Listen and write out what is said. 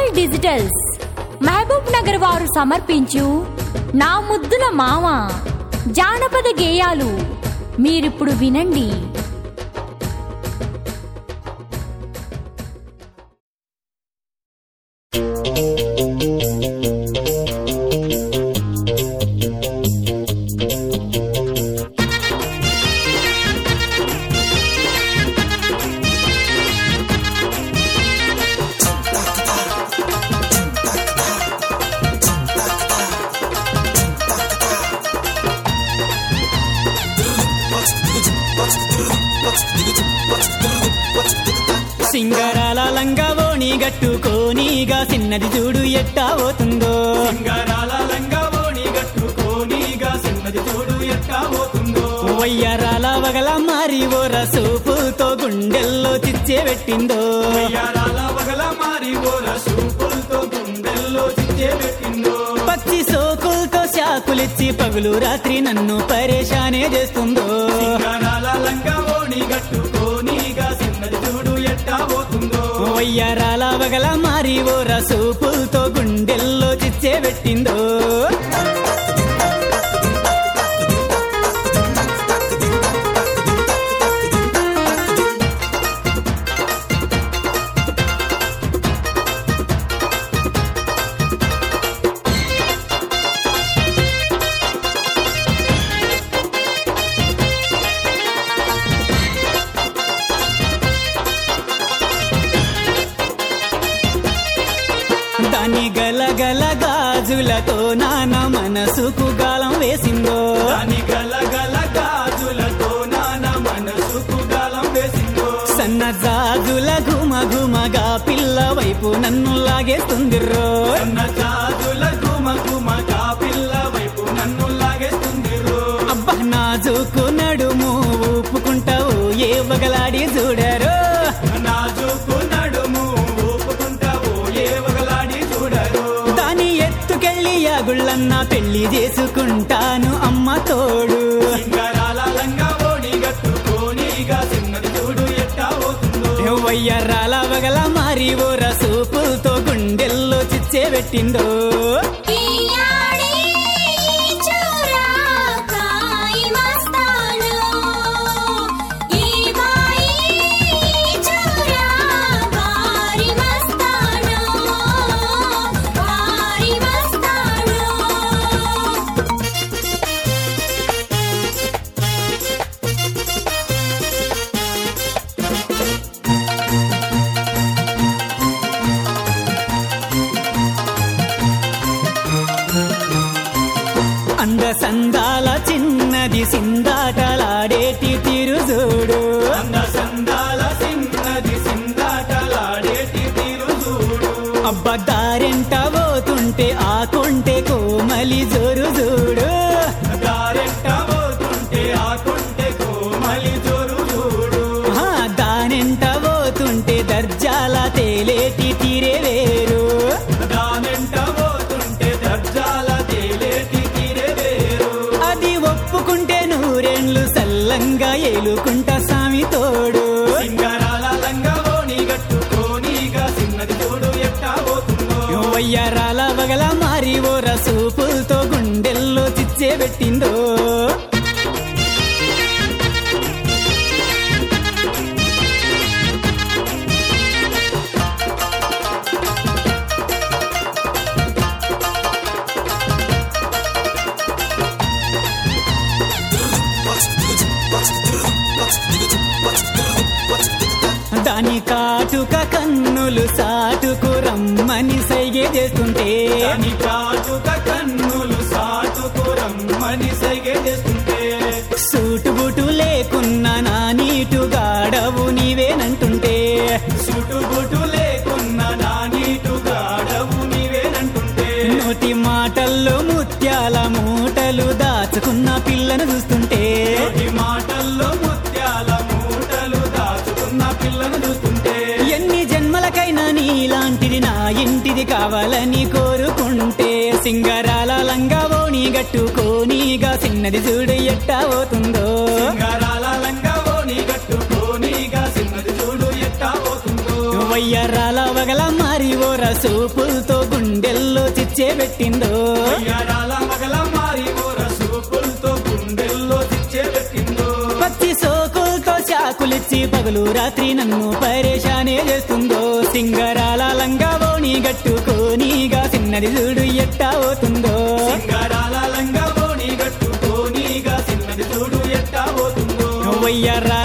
royal digitals Mahabub Nagar వారు సమర్పించు నా ముద్దుల మామ జానపద గేయాలు మీరిప్పుడు వినండి సింగరాల లంగావోణి గట్టుకోనిగా చిన్నది చూడు ఎట్టా పోతుందో సింగారాల లంగావోణి గట్టుకోనిగా సిన్నది చూడు ఎట్టా పోతుందో వయ్యారాల వగల మారి ఓ రసూపుతో గుండెల్లో చిచ్చే పెట్టిందో వయ్యారాల వగల మారి ఓర సూపులతో గుండెల్లో చిచ్చే పెట్టిందో పచ్చి సోకులతో శాకులిచ్చి పగులు రాత్రి నన్ను పరేషానే చేస్తుందో సింగారాల లంగావోణి గట్టుకోనిగా సిన్నది చూడు ఎట్టా పోతుందో వయ్యారాల వగల మారి ఓ రసూపులతో గుండెల్లో చిచ్చే పెట్టిందో దాని గల గల గాజులతో నాన్న మనసుకు గాలం వేసిందో దాని గల గల గాజులతో నాన మనసుకు గాలం వేసిందో సన్న జాజుల ఘుమ ఘుమగా పిల్ల వైపు నన్ను లాగేస్తుందిర్రో సన్న జాజుల గుమ గుమగా పిల్ల వైపు నన్ను లాగేస్తుంది రో అబ్బా నాజుకు నడుము ఊపుకుంటావు ఏ వగలాడి చూడరు నాజుకు నడుము ఊపుకుంటావో ఏ వగలాడి చూడరు దాని ఎత్తుకెళ్ళి యాగుళ్ళన్న పెళ్లి చేసుకుంటాను అమ్మ తోడు సింగరాల లంగా ఓడి గట్టుకోనిగా చిన్నది చూడు ఎట్టా పోతుందో వయ్యర్రాల వగల మారి ఓ రసూపుతో గుండెల్లో చిచ్చే పెట్టిందో అంద సందాల చిన్నది సిందాటలాడేటి తిరుజోడు అంద సందాల సిన్నది సిందాటలాడేటి తీరు చూడు అబ్బదారెంట పోతుంటే ఆకుంటే కోమలి జోరు చూడు దారెంట పోతుంటే ఆకుంటే కోమలి జోరు చూడు ఆ, దానెంట పోతుంటే దర్జాల తేలేటి తీరే వేరు దానెంట పోతుంటే దర్జాల తేలేటి తీరే వేరు అది ఒప్పుకుంటే నూరేండ్లు సల్లంగా ఏలుకుంటా సామి తోడు సింగరాల లంగా ఓణి గట్టుకోనిగా చిన్నది చూడు ఎట్టా పోతుందో వయ్యారాల వగల మారి ఓ రసూపులతో గుండెల్లో చిచ్చే పెట్టిందో దాని కాటుక కన్నులు సాటుకు రమ్మని సైగే చేస్తుంటే దాని కాటుక కన్నులు సాటుకు రమ్మని సైగే చేస్తుంటే సూటు బుటు లేకున్నా నా నీటు గాడవు నీవేనంటుంటే సుటుబుటు లేకున్న నా నీటు గాడవు నీవేనంటుంటే నోటి మాటల్లో ముత్యాల మూటలు దాచుకున్న పిల్లను చూస్తుంటే నోటి మాటల్లో ముత్యాల మూటలు దాచుకున్న పిల్లను చూస్తుంటే ఎన్ని జన్మలకైనా నీలాంటిది నా ఇంటిది కావాలని కోరుకుంటే సింగరాల లంగావోని గట్టుకోనిగా చిన్నది చూడు ఎట్టా పోతుందో సింగారాల లంగా ఓని గట్టుకోనిగా చిన్నది చూడు ఎట్టా పోతుందో వయ్యరాల వగల మారి ఓ సూపులతో గుండెల్లో చిచ్చే పెట్టిందో వయ్యారాల మగల మారి ఓర సూపులతో గుండెల్లో చిచ్చే పెట్టిందో పచ్చి సోకులతో చాకులిచ్చి పగలు రాత్రి నన్ను పరేషానే చేస్తుందో సింగరాల లంగా ఓణి గట్టుకోనిగా చిన్నది చూడు ఎట్టా అవుతుందో సింగారాల లంగా ఓణి గట్టుకోనిగా చిన్నది చూడు ఎట్టా పోతుందో వయ్యరా